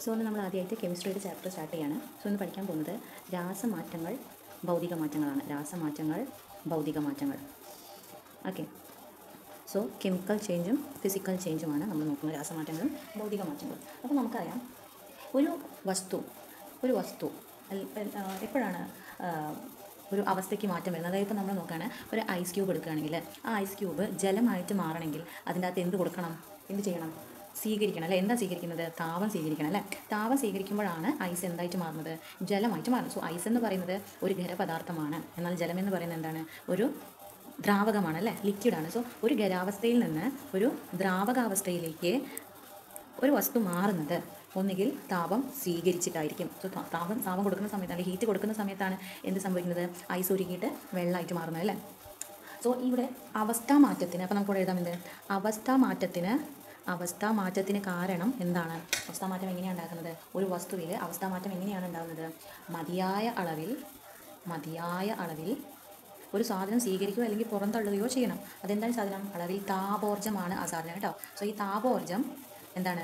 so ഇന്ന് നമ്മൾ ആദ്യമായിട്ട് കെമിസ്ട്രിയുടെ ചാപ്റ്റർ സ്റ്റാർട്ട് ചെയ്യാണ് സോ ഇന്ന് പഠിക്കാൻ പോകുന്നത് രാസമാറ്റങ്ങൾ ഭൗതിക മാറ്റങ്ങളാണ് രാസമാറ്റങ്ങൾ ഭൗതിക മാറ്റങ്ങൾ ഓക്കെ സോ കെമിക്കൽ ചേഞ്ചും ഫിസിക്കൽ ചേഞ്ചുമാണ് നമ്മൾ നോക്കുന്നത് രാസമാറ്റങ്ങളും ഭൗതിക മാറ്റങ്ങളും അപ്പോൾ നമുക്കറിയാം ഒരു വസ്തു ഒരു വസ്തു അൽ- ആ, എപ്പോഴാണ് ആ, ഒരു അവസ്ഥയ്ക്ക് മാറ്റം വരുന്നത് അതായത് ഇപ്പോൾ നമ്മൾ നോക്കുകയാണ് ഒരു ഐസ് ക്യൂബ് എടുക്കുകയാണെങ്കിൽ ആ ഐസ് ക്യൂബ് ജലമായിട്ട് മാറണമെങ്കിൽ അതിൻ്റെ അകത്ത് എന്ത് കൊടുക്കണം എന്ത് ചെയ്യണം സ്വീകരിക്കണം അല്ലേ എന്താ സ്വീകരിക്കുന്നത് താപം സ്വീകരിക്കണം അല്ലേ താപം സ്വീകരിക്കുമ്പോഴാണ് ഐസ് എന്തായിട്ട് മാറുന്നത് ജലമായിട്ട് മാറുന്നത് സോ ഐസ് എന്ന് പറയുന്നത് ഒരു ഖരപദാർത്ഥമാണ് എന്നാൽ ജലം എന്ന് പറയുന്നത് എന്താണ് ഒരു ദ്രാവകമാണ് അല്ലേ ലിക്വിഡാണ് സോ ഒരു ഖരാവസ്ഥയിൽ നിന്ന് ഒരു ദ്രാവകാവസ്ഥയിലേക്ക് ഒരു വസ്തു മാറുന്നത് ഒന്നുകിൽ താപം സ്വീകരിച്ചിട്ടായിരിക്കും സോ താ- താപം താപം കൊടുക്കുന്ന സമയത്ത് അല്ലെങ്കിൽ ഹീറ്റ് കൊടുക്കുന്ന സമയത്താണ് എന്ത് സംഭവിക്കുന്നത് ഐസ് ഉരുകിയിട്ട് വെള്ളമായിട്ട് മാറുന്നത് അല്ലേ സോ ഇവിടെ അവസ്ഥാ മാറ്റത്തിന് അപ്പോൾ നമുക്കിവിടെ എഴുതാം എന്ത് അവസ്ഥാ മാറ്റത്തിന് അവസ്ഥാ മാറ്റത്തിന് കാരണം എന്താണ് അവസ്ഥാ മാറ്റം എങ്ങനെയാണ് ഉണ്ടാക്കുന്നത് ഒരു വസ്തുവിൽ അവസ്ഥാ മാറ്റം എങ്ങനെയാണ് ഉണ്ടാകുന്നത് മതിയായ അളവിൽ മതിയായ അളവിൽ ഒരു സാധനം സ്വീകരിക്കുകയോ അല്ലെങ്കിൽ പുറന്തള്ളുകയോ ചെയ്യണം അതെന്താണ് സാധനം അളവിൽ താപോർജ്ജമാണ് ആ സാധനം കേട്ടോ സോ ഈ താപോർജ്ജം എന്താണ്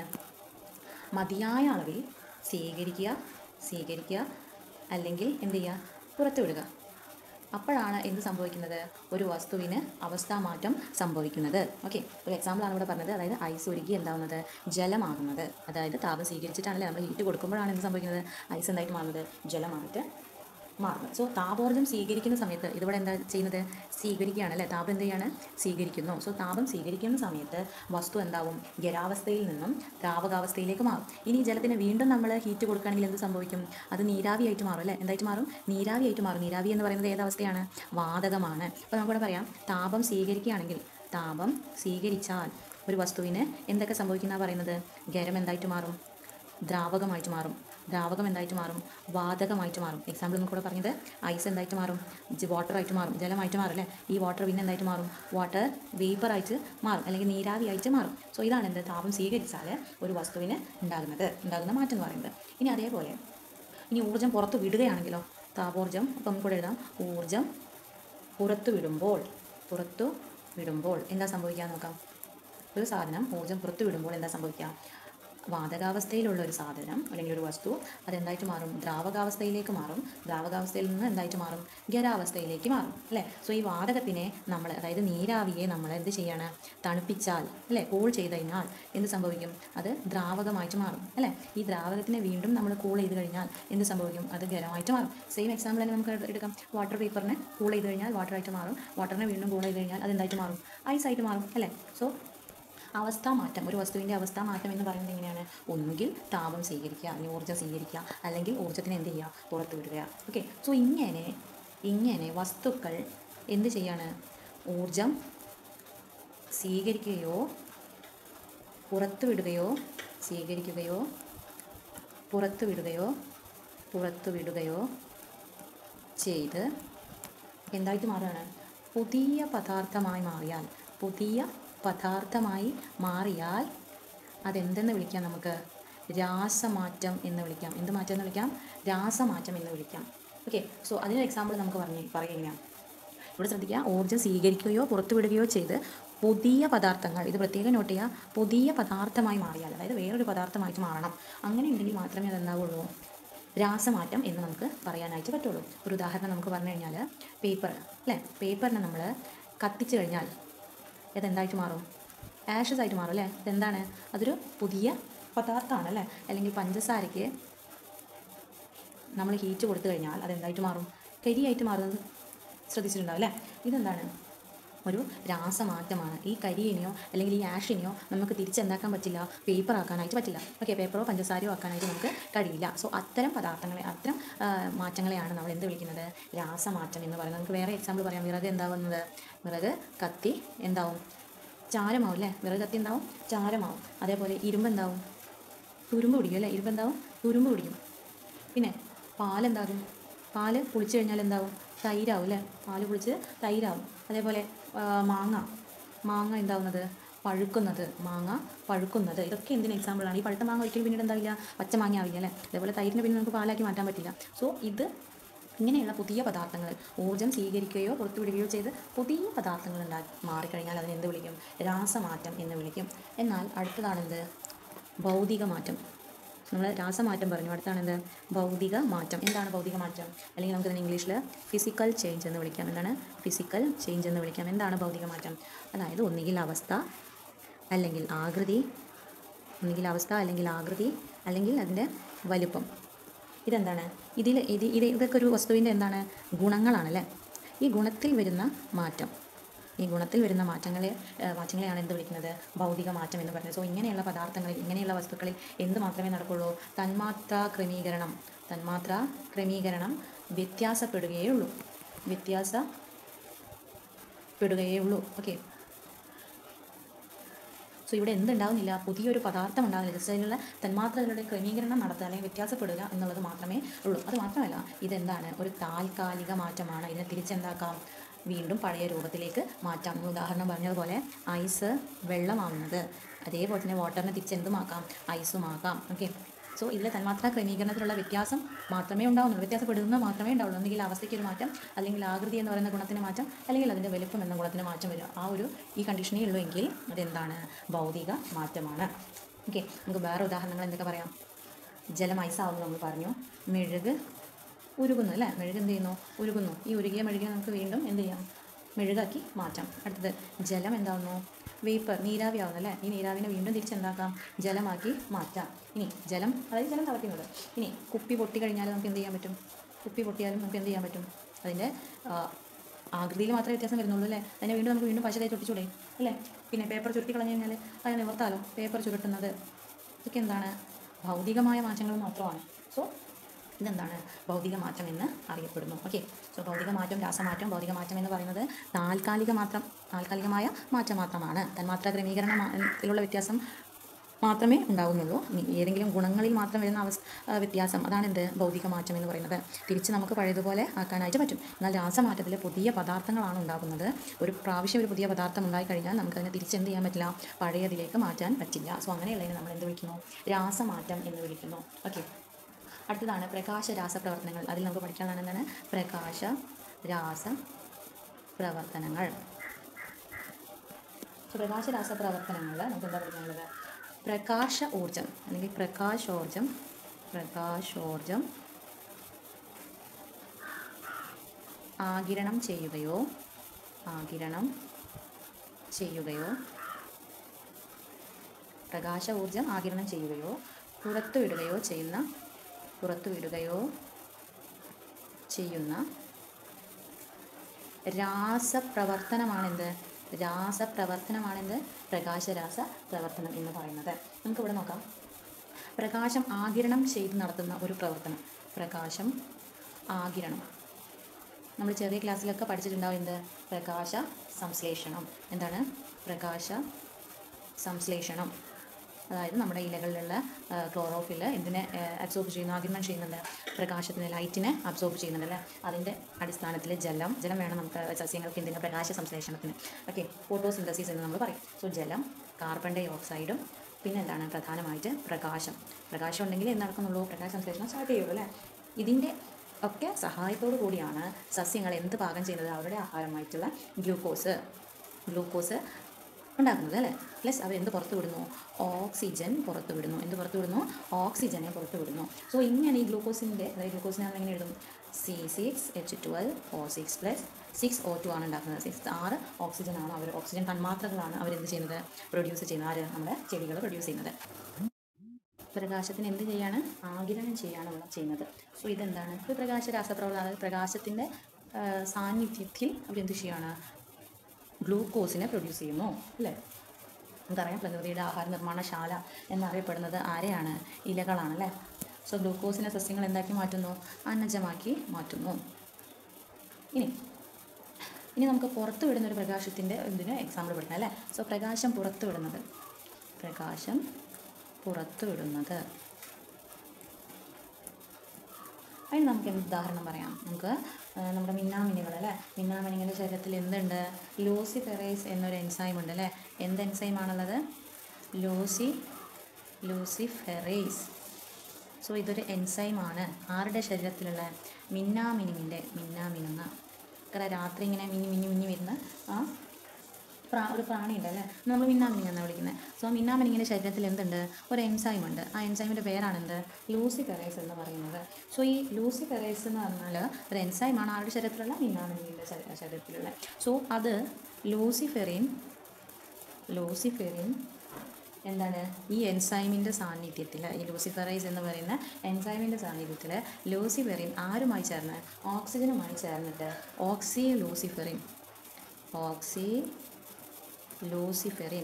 മതിയായ അളവിൽ സ്വീകരിക്കുക സ്വീകരിക്കുക അല്ലെങ്കിൽ എന്ത് ചെയ്യുക പുറത്തുവിടുക അപ്പോഴാണ് എന്ത് സംഭവിക്കുന്നത് ഒരു വസ്തുവിന് അവസ്ഥാമാറ്റം സംഭവിക്കുന്നത് ഓക്കെ ഒരു എക്സാമ്പിളാണ് ഇവിടെ പറഞ്ഞത് അതായത് ഐസ് ഉരുകി എന്താവുന്നത് ജലമാകുന്നത് അതായത് താപം സ്വീകരിച്ചിട്ടാണല്ലേ നമ്മൾ ഹീറ്റ് കൊടുക്കുമ്പോഴാണ് എന്ത് സംഭവിക്കുന്നത് ഐസ് എന്തായിട്ട് മാറുന്നത് ജലമായിട്ട് മാറുന്നത് സോ താപോർജ്ജം സ്വീകരിക്കുന്ന സമയത്ത് ഇതിവിടെ എന്താ ചെയ്യുന്നത് സ്വീകരിക്കുകയാണ് അല്ലേ താപം എന്ത് ചെയ്യാണ് സ്വീകരിക്കുന്നു സോ താപം സ്വീകരിക്കുന്ന സമയത്ത് വസ്തു എന്താവും ഖരാവസ്ഥയിൽ നിന്നും ദ്രാവകാവസ്ഥയിലേക്ക് മാറും ഇനി ഈ ജലത്തിന് വീണ്ടും നമ്മൾ ഹീറ്റ് കൊടുക്കുകയാണെങ്കിൽ എന്ത് സംഭവിക്കും അത് നീരാവിയായിട്ട് മാറും അല്ലേ എന്തായിട്ട് മാറും നീരാവിയായിട്ട് മാറും നീരാവി എന്ന് പറയുന്നത് ഏതവസ്ഥയാണ് വാതകമാണ് അപ്പോൾ നമുക്കിവിടെ പറയാം താപം സ്വീകരിക്കുകയാണെങ്കിൽ താപം സ്വീകരിച്ചാൽ ഒരു വസ്തുവിന് എന്തൊക്കെ സംഭവിക്കുന്ന പറയുന്നത് ഖരം എന്തായിട്ട് മാറും ദ്രാവകമായിട്ട് മാറും ദ്രാവകം എന്തായിട്ട് മാറും വാതകമായിട്ട് മാറും എക്സാമ്പിൾ നമുക്ക് ഇവിടെ പറഞ്ഞത് ഐസ് എന്തായിട്ട് മാറും വാട്ടർ ആയിട്ട് മാറും ജലമായിട്ട് മാറും അല്ലേ ഈ വാട്ടർ പിന്നെ എന്തായിട്ട് മാറും വാട്ടർ വേപ്പറായിട്ട് മാറും അല്ലെങ്കിൽ നീരാവിയായിട്ട് മാറും സോ ഇതാണ് എന്ത് താപം സ്വീകരിച്ചാൽ ഒരു വസ്തുവിന് ഉണ്ടാകുന്നത് ഉണ്ടാകുന്ന മാറ്റം എന്ന് പറയുന്നത് ഇനി അതേപോലെ ഇനി ഊർജ്ജം പുറത്ത് വിടുകയാണെങ്കിലോ താപോർജ്ജം അപ്പം നമുക്കിവിടെ എഴുതാം ഊർജ്ജം പുറത്തു വിടുമ്പോൾ പുറത്തു വിടുമ്പോൾ എന്താ സംഭവിക്കുക നോക്കാം ഒരു സാധനം ഊർജ്ജം പുറത്തു വിടുമ്പോൾ എന്താ സംഭവിക്കുക വാതകാവസ്ഥയിലുള്ള ഒരു സാധനം അല്ലെങ്കിൽ ഒരു വസ്തു അതെന്തായിട്ട് മാറും ദ്രാവകാവസ്ഥയിലേക്ക് മാറും ദ്രാവകാവസ്ഥയിൽ നിന്ന് എന്തായിട്ട് മാറും ഖരാവസ്ഥയിലേക്ക് മാറും അല്ലേ സോ ഈ വാതകത്തിനെ നമ്മൾ അതായത് നീരാവിയെ നമ്മൾ എന്ത് ചെയ്യാണ് തണുപ്പിച്ചാൽ അല്ലേ കൂൾ ചെയ്ത് കഴിഞ്ഞാൽ എന്ത് സംഭവിക്കും അത് ദ്രാവകമായിട്ട് മാറും അല്ലേ ഈ ദ്രാവകത്തിനെ വീണ്ടും നമ്മൾ കൂൾ ചെയ്ത് കഴിഞ്ഞാൽ എന്ത് സംഭവിക്കും അത് ഖരമായിട്ട് മാറും സെയിം എക്സാമ്പിൾ തന്നെ നമുക്ക് എടുക്കാം വാട്ടർ പേപ്പറിനെ കൂൾ ചെയ്ത് കഴിഞ്ഞാൽ വാട്ടറായിട്ട് മാറും വാട്ടറിനെ വീണ്ടും കൂൾ ചെയ്ത് കഴിഞ്ഞാൽ അതെന്തായിട്ട് മാറും ഐസായിട്ട് മാറും അല്ലേ സോ അവസ്ഥാ മാറ്റം ഒരു വസ്തുവിൻ്റെ അവസ്ഥാ മാറ്റം എന്ന് പറയുന്നത് എങ്ങനെയാണ് ഒന്നുകിൽ താപം സ്വീകരിക്കുക അല്ലെങ്കിൽ ഊർജ്ജം സ്വീകരിക്കുക അല്ലെങ്കിൽ ഊർജ്ജത്തിനെ എന്ത് ചെയ്യുക പുറത്തു വിടുക ഓക്കെ സോ ഇങ്ങനെ ഇങ്ങനെ വസ്തുക്കൾ എന്ത് ചെയ്യാണ് ഊർജം സ്വീകരിക്കുകയോ പുറത്തു വിടുകയോ സ്വീകരിക്കുകയോ പുറത്തു വിടുകയോ പുറത്തു വിടുകയോ ചെയ്ത് എന്തായിട്ട് മാറുകയാണ് പുതിയ പദാർത്ഥമായി മാറിയാൽ പുതിയ പദാർത്ഥമായി മാറിയാൽ അതെന്തെന്ന് വിളിക്കാം നമുക്ക് രാസമാറ്റം എന്ന് വിളിക്കാം എന്ത് മാറ്റം എന്ന് വിളിക്കാം രാസമാറ്റം എന്ന് വിളിക്കാം ഓക്കെ സോ അതിനൊരു എക്സാമ്പിൾ നമുക്ക് പറഞ്ഞ് പറയുകയാണ് ഇവിടെ ശ്രദ്ധിക്കുക ഊർജ്ജം സ്വീകരിക്കുകയോ പുറത്തുവിടുകയോ ചെയ്ത് പുതിയ പദാർത്ഥങ്ങൾ ഇത് പ്രത്യേകം നോട്ട് ചെയ്യുക പുതിയ പദാർത്ഥമായി മാറിയാൽ അതായത് വേറൊരു പദാർത്ഥമായിട്ട് മാറണം അങ്ങനെ ഉണ്ടെങ്കിൽ മാത്രമേ അതെന്താവുള്ളൂ രാസമാറ്റം എന്ന് നമുക്ക് പറയാനായിട്ട് പറ്റുള്ളൂ ഒരു ഉദാഹരണം നമുക്ക് പറഞ്ഞു കഴിഞ്ഞാൽ പേപ്പർ അല്ലേ പേപ്പറിനെ നമ്മൾ കത്തിച്ചു കഴിഞ്ഞാൽ ഇതെന്തായിട്ട് മാറും ആഷസ് ആയിട്ട് മാറും അല്ലേ ഇതെന്താണ് അതൊരു പുതിയ പദാർത്ഥമാണ് അല്ലേ അല്ലെങ്കിൽ പഞ്ചസാരയ്ക്ക് നമ്മൾ ഹീറ്റ് കൊടുത്തു കഴിഞ്ഞാൽ അതെന്തായിട്ട് മാറും കരിയായിട്ട് മാറുന്നത് ശ്രദ്ധിച്ചിട്ടുണ്ടാവും അല്ലേ ഇതെന്താണ് ഒരു രാസമാറ്റമാണ് ഈ കരിയിനെയോ അല്ലെങ്കിൽ ഈ ആഷിനെയോ നമുക്ക് തിരിച്ചെന്താക്കാൻ പറ്റില്ല പേപ്പർ ആക്കാനായിട്ട് പറ്റില്ല ഓക്കെ പേപ്പറോ പഞ്ചസാരയോ ആക്കാനായിട്ട് നമുക്ക് കഴിയില്ല സോ അത്തരം പദാർത്ഥങ്ങളെ അത്തരം ആ, മാറ്റങ്ങളെയാണ് നമ്മൾ എന്ത് വിളിക്കുന്നത് രാസമാറ്റം എന്ന് പറയുന്നത് നമുക്ക് വേറെ എക്സാമ്പിൾ പറയാം വിറക് എന്താവുന്നത് വിറക് കത്തി എന്താവും ചാരമാവും അല്ലേ വിറക് കത്തി എന്താവും ചാരമാവും അതേപോലെ ഇരുമ്പ് എന്താവും തുരുമ്പ് പിടിക്കും അല്ലേ ഇരുമ്പ് എന്താവും തുരുമ്പ് പിടിക്കും പിന്നെ പാലെന്താകും പാല് പുളിച്ച് കഴിഞ്ഞാൽ എന്താവും തൈരാവും അല്ലേ പാല് പുളിച്ച് തൈരാവും അതേപോലെ ആ, മാങ്ങ മാങ്ങ എന്താവുന്നത് പഴുക്കുന്നത് മാങ്ങ പഴുക്കുന്നത് ഇതൊക്കെ എന്തിന് എക്സാമ്പിളാണ് ഈ പഴുത്ത മാങ്ങ ഒരിക്കലും പിന്നീട് എന്താവില്ല പച്ച മാങ്ങ ആവില്ല അല്ലേ അതേപോലെ തൈരിനെ പിന്നെ നമുക്ക് പാലാക്കി മാറ്റാൻ പറ്റില്ല സോ ഇത് ഇങ്ങനെയുള്ള പുതിയ പദാർത്ഥങ്ങൾ ഊർജ്ജം സ്വീകരിക്കുകയോ പുറത്തുവിടുകയോ ചെയ്ത് പുതിയ പദാർത്ഥങ്ങൾ ഉണ്ടാക്കി മാറിക്കഴിഞ്ഞാൽ അതിനെ എന്ത് വിളിക്കും രാസമാറ്റം എന്ന് വിളിക്കും എന്നാൽ അടുത്തതാണെന്ത് ഭൗതിക മാറ്റം നമ്മൾ രാസമാറ്റം പറഞ്ഞു അടുത്താണ് എന്ത് ഭൗതിക മാറ്റം എന്താണ് ഭൗതിക മാറ്റം അല്ലെങ്കിൽ നമുക്കിതിന് ഇംഗ്ലീഷിൽ ഫിസിക്കൽ ചേഞ്ച് എന്ന് വിളിക്കാം എന്താണ് ഫിസിക്കൽ ചേഞ്ച് എന്ന് വിളിക്കാം എന്താണ് ഭൗതിക മാറ്റം അതായത് ഒന്നുകിൽ അവസ്ഥ അല്ലെങ്കിൽ ആകൃതി ഒന്നുകിൽ അവസ്ഥ അല്ലെങ്കിൽ ആകൃതി അല്ലെങ്കിൽ അതിൻ്റെ വലിപ്പം ഇതെന്താണ് ഇതിൽ ഇത് ഇത് ഇതൊക്കെ ഒരു വസ്തുവിൻ്റെ എന്താണ് ഗുണങ്ങളാണല്ലേ ഈ ഗുണത്തിൽ വരുന്ന മാറ്റം ഈ ഗുണത്തിൽ വരുന്ന മാറ്റങ്ങളെ ഏഹ് മാറ്റങ്ങളെയാണ് എന്ത് വിളിക്കുന്നത് ഭൗതിക മാറ്റം എന്ന് പറയുന്നത് സോ ഇങ്ങനെയുള്ള പദാർത്ഥങ്ങളിൽ ഇങ്ങനെയുള്ള വസ്തുക്കളിൽ എന്ത് മാത്രമേ നടക്കുള്ളൂ തന്മാത്രാ ക്രമീകരണം തന്മാത്രാ ക്രമീകരണം വ്യത്യാസപ്പെടുകയേ ഉള്ളൂ വ്യത്യാസപ്പെടുകയേ ഉള്ളൂ ഓക്കെ സോ ഇവിടെ എന്തുണ്ടാവുന്നില്ല പുതിയൊരു പദാർത്ഥം ഉണ്ടാകുന്നില്ല ജസ്റ്റ് അതിലുള്ള തന്മാത്രകളുടെ ക്രമീകരണം നടത്തുക അല്ലെങ്കിൽ വ്യത്യാസപ്പെടുക എന്നുള്ളത് മാത്രമേ ഉള്ളൂ അത് മാത്രമല്ല ഇതെന്താണ് ഒരു താൽക്കാലിക മാറ്റമാണ് ഇതിനെ തിരിച്ചെന്താക്കാം വീണ്ടും പഴയ രൂപത്തിലേക്ക് മാറ്റാം നമ്മൾ ഉദാഹരണം പറഞ്ഞതുപോലെ ഐസ് വെള്ളമാവുന്നത് അതേപോലെ തന്നെ വാട്ടറിനെ തിരിച്ച് എന്തുമാക്കാം ഐസുമാക്കാം ഓക്കെ സോ ഇതിലെ തന്മാത്രാ ക്രമീകരണത്തിലുള്ള വ്യത്യാസം മാത്രമേ ഉണ്ടാവുന്നുള്ളൂ വ്യത്യാസപ്പെടുന്നത് മാത്രമേ ഉണ്ടാവുള്ളൂ ഒന്നുകിൽ അവസ്ഥയ്ക്ക് ഒരു മാറ്റം അല്ലെങ്കിൽ ആകൃതി എന്ന് പറയുന്ന ഗുണത്തിന് മാറ്റം അല്ലെങ്കിൽ അതിൻ്റെ വലുപ്പം എന്ന ഗുണത്തിന് മാറ്റം വരും ആ ഒരു ഈ കണ്ടീഷനേ ഉള്ളൂ എങ്കിൽ അതെന്താണ് ഭൗതിക മാറ്റമാണ് ഓക്കെ നമുക്ക് വേറെ ഉദാഹരണങ്ങൾ എന്തൊക്കെ പറയാം ജലം ഐസാവുന്നു നമ്മൾ പറഞ്ഞു മെഴുക് ഉരുകുന്നു അല്ലേ മെഴുക് എന്ത് ചെയ്യുന്നു ഉരുകുന്നു ഈ ഉരുകിയ മെഴുകിനെ നമുക്ക് വീണ്ടും എന്ത് ചെയ്യാം മെഴുകാക്കി മാറ്റാം അടുത്തത് ജലം എന്താവുന്നു വേപ്പർ നീരാവി ആവുന്നു അല്ലേ ഈ നീരാവിനെ വീണ്ടും തിരിച്ചെന്താക്കാം ജലമാക്കി മാറ്റാം ഇനി ജലം അതായത് ജലം തിളയ്ക്കുന്നത് ഇനി കുപ്പി പൊട്ടി കഴിഞ്ഞാൽ നമുക്ക് എന്ത് ചെയ്യാൻ പറ്റും കുപ്പി പൊട്ടിയാലും നമുക്ക് എന്ത് ചെയ്യാൻ പറ്റും അതിൻ്റെ ആ, ആകൃതിയിൽ മാത്രമേ വ്യത്യാസം വരുന്നുള്ളൂ അല്ലേ അതിനെ വീണ്ടും നമുക്ക് വീണ്ടും പശ തേച്ച് ഒട്ടിച്ചൂടെ അല്ലേ പിന്നെ പേപ്പർ ചുരുട്ടി കളഞ്ഞു കഴിഞ്ഞാൽ അത് നിവർത്താലോ പേപ്പർ ചുരുട്ടുന്നത് ഇതൊക്കെ എന്താണ് ഭൗതികമായ മാറ്റങ്ങൾ മാത്രമാണ് സോ ഇതെന്താണ് ഭൗതിക മാറ്റം എന്ന് അറിയപ്പെടുന്നു ഓക്കെ സോ ഭൗതിക മാറ്റം രാസമാറ്റം ഭൗതിക മാറ്റം എന്ന് പറയുന്നത് താൽക്കാലിക മാത്രം താൽക്കാലികമായ മാറ്റം മാത്രമാണ് തന്മാത്രാ ക്രമീകരണത്തിലുള്ള വ്യത്യാസം മാത്രമേ ഉണ്ടാകുന്നുള്ളൂ ഇനി ഏതെങ്കിലും ഗുണങ്ങളിൽ മാത്രം വരുന്ന അവസ്ഥ ആ, വ്യത്യാസം അതാണ് എന്ത് ഭൗതിക മാറ്റം എന്ന് പറയുന്നത് തിരിച്ച് നമുക്ക് പഴയതുപോലെ ആക്കാനായിട്ട് പറ്റും എന്നാൽ രാസമാറ്റത്തിൽ പുതിയ പദാർത്ഥങ്ങളാണ് ഉണ്ടാകുന്നത് ഒരു പ്രാവശ്യം ഒരു പുതിയ പദാർത്ഥം ഉണ്ടായി കഴിഞ്ഞാൽ നമുക്കതിനെ തിരിച്ച് എന്ത് ചെയ്യാൻ പറ്റില്ല പഴയതിലേക്ക് മാറ്റാൻ പറ്റില്ല സോ അങ്ങനെയുള്ളതിനെ നമ്മൾ എന്ത് വിളിക്കുന്നു രാസമാറ്റം എന്ന് വിളിക്കുന്നു ഓക്കെ അടുത്തതാണ് പ്രകാശ രാസ പ്രവർത്തനങ്ങൾ അതിൽ നമുക്ക് പഠിക്കാനാണ് എന്താണ് പ്രകാശ രാസ പ്രവർത്തനങ്ങൾ സോ പ്രകാശ രാസ പ്രവർത്തനങ്ങളിൽ നമുക്ക് എന്താ പഠിക്കാനുള്ളത് പ്രകാശ ഊർജം അല്ലെങ്കിൽ പ്രകാശോർജം പ്രകാശോർജം ആകിരണം ചെയ്യുകയോ ആകിരണം ചെയ്യുകയോ പ്രകാശ ഊർജം ആകിരണം ചെയ്യുകയോ പുറത്തുവിടുകയോ ചെയ്യുന്ന പുറത്തുവിടുകയോ ചെയ്യുന്ന രാസപ്രവർത്തനമാണെന്ത് രാസപ്രവർത്തനമാണെന്ത് പ്രകാശരാസ പ്രവർത്തനം എന്ന് പറയുന്നത് നമുക്കിവിടെ നോക്കാം പ്രകാശം ആകിരണം ചെയ്ത് നടത്തുന്ന ഒരു പ്രവർത്തനം പ്രകാശം ആകിരണം നമ്മൾ ചെറിയ ക്ലാസ്സിലൊക്കെ പഠിച്ചിട്ടുണ്ടാവും എന്ത് പ്രകാശ സംശ്ലേഷണം എന്താണ് പ്രകാശ സംശ്ലേഷണം അതായത് നമ്മുടെ ഇലകളിലുള്ള ക്ലോറോഫിൽ എന്തിനെ അബ്സോർബ് ചെയ്യുന്നു ആഗിരണം ചെയ്യുന്നുണ്ട് പ്രകാശത്തിന് ലൈറ്റിനെ അബ്സോർബ് ചെയ്യുന്നുണ്ട് അല്ലേ അതിൻ്റെ അടിസ്ഥാനത്തിൽ ജലം ജലം വേണം നമുക്ക് സസ്യങ്ങൾക്ക് എന്തിന് പ്രകാശ സംശ്ലേഷണത്തിന് ഓക്കെ ഫോട്ടോസിന്തസിസ് എന്ന് നമ്മൾ പറയും സോ ജലം കാർബൺ ഡൈ ഓക്സൈഡും പിന്നെ എന്താണ് പ്രധാനമായിട്ട് പ്രകാശം പ്രകാശം ഉണ്ടെങ്കിൽ എന്ത് നടക്കുന്നുള്ളൂ പ്രകാശ സംശ്ലേഷണം സ്റ്റാർട്ട് ചെയ്യുള്ളൂ അല്ലേ ഇതിൻ്റെ ഒക്കെ സഹായത്തോടു കൂടിയാണ് സസ്യങ്ങൾ എന്ത് പാകം ചെയ്യുന്നത് അവരുടെ ആഹാരമായിട്ടുള്ള ഗ്ലൂക്കോസ് ഗ്ലൂക്കോസ് ഉണ്ടാക്കുന്നത് അല്ലേ പ്ലസ് അവർ എന്ത് പുറത്തു വിടുന്നു ഓക്സിജൻ പുറത്തു വിടുന്നു എന്ത് പുറത്തു വിടുന്നു ഓക്സിജനെ പുറത്തു വിടുന്നു സോ ഇങ്ങനെ ഈ ഗ്ലൂക്കോസിൻ്റെ അതായത് ഗ്ലൂക്കോസിനെ നമ്മൾ എങ്ങനെ എഴുതും C six H twelve O six plus six O two ആണ് ഉണ്ടാക്കുന്നത് സിക്സ് ആറ് ഓക്സിജൻ ആണ് അവർ ഓക്സിജൻ തന്മാത്രകളാണ് അവരെന്ത് ചെയ്യുന്നത് പ്രൊഡ്യൂസ് ചെയ്യുന്നത് ആര് നമ്മുടെ ചെടികൾ പ്രൊഡ്യൂസ് ചെയ്യുന്നത് പ്രകാശത്തിന് എന്ത് ചെയ്യാണ് ആഗിരണം ചെയ്യാണ് ഇവിടെ ചെയ്യുന്നത് സോ ഇതെന്താണ് ഇത് പ്രകാശ രാസപ്രവർത്തനം അതായത് പ്രകാശത്തിൻ്റെ ആ, സാന്നിധ്യത്തിൽ അവരെന്ത് ചെയ്യാണ് ഗ്ലൂക്കോസിനെ പ്രൊഡ്യൂസ് ചെയ്യുന്നു അല്ലേ നമുക്കറിയാം പ്രകൃതിയുടെ ആഹാര നിർമ്മാണശാല എന്നറിയപ്പെടുന്നത് ആരെയാണ് ഇലകളാണ് അല്ലേ സോ ഗ്ലൂക്കോസിനെ സസ്യങ്ങൾ എന്താക്കി മാറ്റുന്നു അന്നജമാക്കി മാറ്റുന്നു ഇനി ഇനി നമുക്ക് പുറത്തു വിടുന്ന ഒരു പ്രകാശത്തിൻ്റെ എന്തിന് എക്സാമ്പിൾ പഠിക്കാം അല്ലേ സോ പ്രകാശം പുറത്തു വിടുന്നത് പ്രകാശം പുറത്തു വിടുന്നത് അതിന് നമുക്ക് എന്ത് ഉദാഹരണം പറയാം നമുക്ക് ആ, നമ്മുടെ മിന്നാമിനികൾ അല്ലേ മിന്നാമിനിങ്ങളുടെ ശരീരത്തിൽ എന്തുണ്ട് ലൂസിഫെറേസ് എന്നൊരു എൻസൈം ഉണ്ട് അല്ലേ എന്ത് എൻസൈം ആണുള്ളത് ലൂസി ലൂസിഫെറേസ് സോ ഇതൊരു എൻസൈമാണ് ആരുടെ ശരീരത്തിലുള്ള മിന്നാമിനുങ്ങിൻ്റെ മിന്നാമിനുങ്ങ കാരണം രാത്രി ഇങ്ങനെ മിന്നി മിന്നി മിന്നി വരുന്ന ആ പ്രാ ഒരു പ്രാണി ഉണ്ട് അല്ലേ നമ്മൾ മിന്നാമിനി എന്നാണ് വിളിക്കുന്നത് സോ മിന്നാമിനിങ്ങിൻ്റെ ശരീരത്തിൽ എന്തുണ്ട് ഒരു എൻസൈം ഉണ്ട് ആ എൻസൈമിൻ്റെ പേരാണെന്ത് ലൂസിഫെറേസ് എന്ന് പറയുന്നത് സോ ഈ ലൂസിഫെറേസ് എന്ന് പറഞ്ഞാൽ ഒരു എൻസൈമാണ് ആരുടെ ശരീരത്തിലുള്ള മിന്നാമിനിയുടെ ശരീ- ശരീരത്തിലുള്ള സോ അത് ലൂസിഫെറിൻ ലൂസിഫെറിൻ എന്താണ് ഈ എൻസൈമിൻ്റെ സാന്നിധ്യത്തിൽ ഈ ലൂസിഫറൈസ് എന്ന് പറയുന്ന എൻസൈമിൻ്റെ സാന്നിധ്യത്തിൽ ലൂസിഫെറിൻ ആരുമായി ചേർന്ന് ഓക്സിജനുമായി ചേർന്നിട്ട് ഓക്സി ലൂസിഫെറിൻ ഓക്സി ലൂസിഫെറിൻ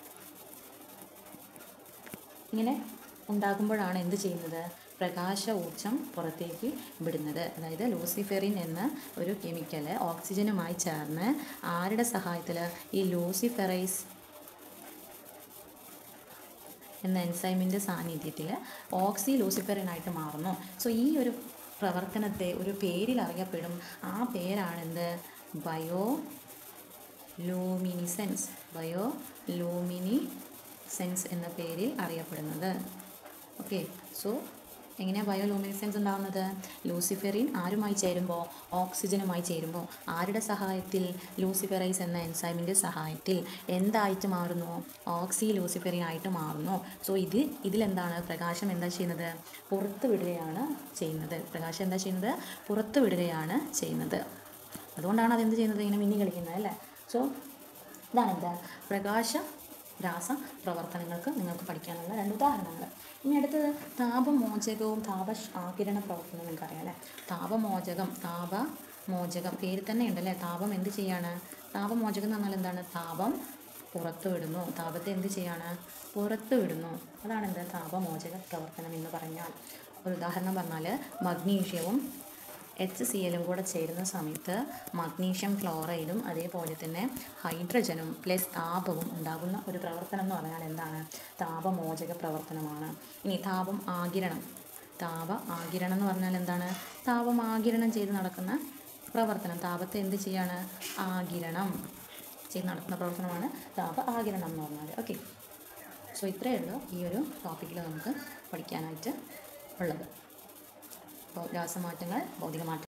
ഇങ്ങനെ ഉണ്ടാകുമ്പോഴാണ് എന്ത് ചെയ്യുന്നത് പ്രകാശ ഊർജം പുറത്തേക്ക് വിടുന്നത് അതായത് ലൂസിഫെറിൻ എന്ന ഒരു കെമിക്കൽ ഓക്സിജനുമായി ചേർന്ന് ആരുടെ സഹായത്തിൽ ഈ ലൂസിഫെറൈസ് എന്ന എൻസൈമിൻ്റെ സാന്നിധ്യത്തിൽ ഓക്സി ലൂസിഫെറിനായിട്ട് മാറുന്നു സോ ഈ ഒരു പ്രവർത്തനത്തെ ഒരു പേരിൽ അറിയപ്പെടും ആ പേരാണെന്ത് ബയോ ലൂമിനിസെൻസ് ബയോ ലൂമിനിസെൻസ് എന്ന പേരിൽ അറിയപ്പെടുന്നത് ഓക്കെ സോ എങ്ങനെയാണ് ബയോലൂമിനിസെൻസ് ഉണ്ടാകുന്നത് ലൂസിഫെറിൻ ആരുമായി ചേരുമ്പോൾ ഓക്സിജനുമായി ചേരുമ്പോൾ ആരുടെ സഹായത്തിൽ ലൂസിഫെറൈസ് എന്ന എൻസൈമിൻ്റെ സഹായത്തിൽ എന്തായിട്ട് മാറുന്നു ഓക്സി ലൂസിഫെറിൻ ആയിട്ട് മാറുന്നു സോ ഇത് ഇതിലെന്താണ് പ്രകാശം എന്താ ചെയ്യുന്നത് പുറത്ത് വിടുകയാണ് ചെയ്യുന്നത് പ്രകാശം എന്താ ചെയ്യുന്നത് പുറത്ത് വിടുകയാണ് ചെയ്യുന്നത് അതുകൊണ്ടാണ് അതെന്ത് ചെയ്യുന്നത് ഇങ്ങനെ മിന്നി കളിക്കുന്നത് അല്ലേ സോ ഇതാണ് എന്താ പ്രകാശ രാസ പ്രവർത്തനങ്ങൾക്ക് നിങ്ങൾക്ക് പഠിക്കാനുള്ള രണ്ട് ഉദാഹരണങ്ങൾ ഇനി അടുത്തത് താപമോചകവും താപ ആകിരണ പ്രവർത്തനം നിങ്ങൾക്ക് അറിയാം അല്ലേ താപമോചകം താപമോചകം പേര് തന്നെ ഉണ്ടല്ലേ താപം എന്ത് ചെയ്യാണ് താപമോചകം എന്ന് പറഞ്ഞാൽ എന്താണ് താപം പുറത്തു വിടുന്നു താപത്തെ എന്ത് ചെയ്യാണ് പുറത്തു വിടുന്നു അതാണ് എന്താ താപമോചക പ്രവർത്തനം എന്ന് പറഞ്ഞാൽ ഒരു ഉദാഹരണം പറഞ്ഞാൽ മഗ്നീഷ്യവും എച്ച് സി എല്ലും കൂടെ ചേരുന്ന സമയത്ത് മഗ്നീഷ്യം ക്ലോറൈഡും അതേപോലെ തന്നെ ഹൈഡ്രജനും പ്ലസ് താപവും ഉണ്ടാകുന്ന ഒരു പ്രവർത്തനം എന്ന് പറഞ്ഞാൽ എന്താണ് താപമോചക പ്രവർത്തനമാണ് ഇനി താപം ആകിരണം താപ ആകിരണം എന്ന് പറഞ്ഞാൽ എന്താണ് താപം ആകിരണം ചെയ്ത് നടക്കുന്ന പ്രവർത്തനം താപത്തെ എന്ത് ചെയ്യാണ് ആകിരണം ചെയ്ത് നടത്തുന്ന പ്രവർത്തനമാണ് താപ ആകിരണം എന്ന് പറഞ്ഞാൽ ഓക്കെ സോ ഇത്രയേ ഉള്ളൂ ഈ ഒരു ടോപ്പിക്കിൽ നമുക്ക് പഠിക്കാനായിട്ട് ഉള്ളത് അപ്പോൾ രാസമാറ്റങ്ങൾ ഭൗതിക മാറ്റം